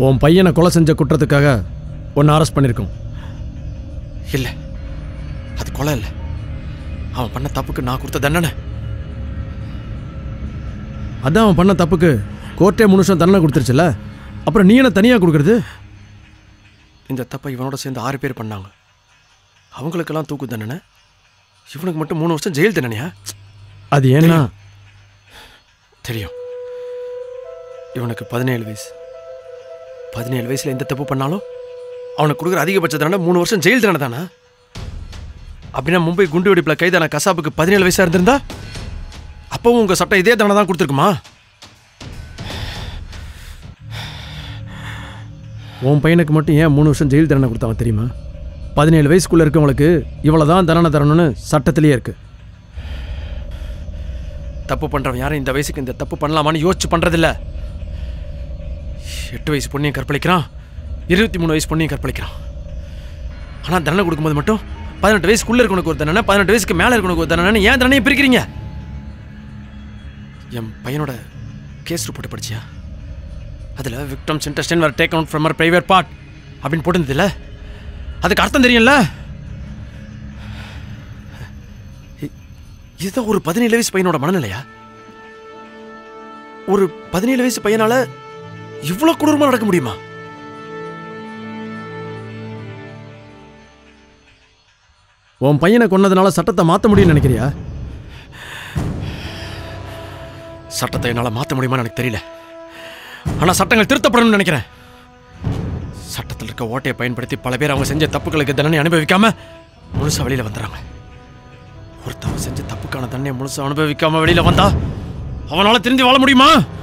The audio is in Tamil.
உன் பையனை கொலை செஞ்ச குற்றத்துக்காக உன்னை அரெஸ்ட் பண்ணியிருக்கோம் இல்லை அது கொலை இல்லை அவன் பண்ண தப்புக்கு நான் கொடுத்த தண்டனை அதான் அவன் பண்ண தப்புக்கு கோர்ட்டே மூணு வருஷம் தண்டனை கொடுத்துருச்சுல அப்புறம் நீ என்ன தனியாக கொடுக்குறது இந்த தப்பை இவனோட சேர்ந்து ஆறு பேர் பண்ணாங்க அவங்களுக்கெல்லாம் தூக்கு தண்டனை இவனுக்கு மட்டும் மூணு வருஷம் ஜெயில் தண்டனையா அது ஏன்னா தெரியும் இவனுக்கு பதினேழு வயசு பதினேழு வயசுல எந்த தப்பு பண்ணாலும் அவனுக்கு கொடுக்குற அதிகபட்ச தண்டனை மூணு வருஷம் ஜெயில் தண்டனை தானே அப்படின்னா மும்பை குண்டு வெடிப்பில் கைதான கசாப்புக்கு பதினேழு வயசா இருந்திருந்தா அப்பவும் உங்க சட்டம் இதே தண்டனை தான் கொடுத்துருக்குமா உன் பையனுக்கு மட்டும் ஏன் மூணு வருஷம் ஜெயில் தண்டனை கொடுத்தாங்க தெரியுமா பதினேழு வயசுக்குள்ளே இருக்கவங்களுக்கு இவ்வளோ தான் தண்டனை தரணும்னு சட்டத்திலேயே இருக்கு தப்பு பண்றவன் யாரும் இந்த வயசுக்கு இந்த தப்பு பண்ணலாமான்னு யோசிச்சு பண்றதில்ல எட்டு வயசு பொண்ணையும் கற்பழிக்கிறான் இருபத்தி மூணு வயசு பொண்ணையும் கற்பழிக்கிறான் ஆனால் தண்டனை கொடுக்கும்போது மட்டும் பதினெட்டு வயசுக்குள்ள இருக்கவனுக்கு ஒரு தண்டனை பதினெட்டு வயசுக்கு மேலே இருக்கவனுக்கு ஒரு தண்டனை ஏன் தண்டனையை பிரிக்கிறீங்க என் பையனோட கேஸ் ரிப்போர்ட் படிச்சியா அதில் விக்டம்ஸ் இன்ட்ரெஸ்டன் வேறு take out from our private part அப்படின்னு போட்டிருந்ததில்ல அதுக்கு அர்த்தம் தெரியும்ல இ- இதுதான் ஒரு பதினேழு வயசு பையனோட மனநிலையா ஒரு பதினேழு வயசு பையனால இவ்வளோ கொடூரமா நடக்க முடியுமா உன் பையனை கொன்னதுனால சட்டத்தை மாற்ற முடியும்னு நினைக்கிறியா சட்டத்தை என்னால் மாற்ற முடியுமான்னு எனக்கு தெரியல ஆனால் சட்டங்கள் திருத்தப்படணும்னு நினைக்கிறேன் சட்டத்தில் இருக்க ஓட்டையை பயன்படுத்தி பல பேர் அவங்க செஞ்ச தப்புகளுக்கு தண்டனை அனுபவிக்காம முழுசா வெளியில வந்துடுறாங்க ஒருத்தவன் செஞ்ச தப்புக்கான தண்டனை முழுசா அனுபவிக்காம வெளியில வந்தா அவனால திருந்தி வாழ முடியுமா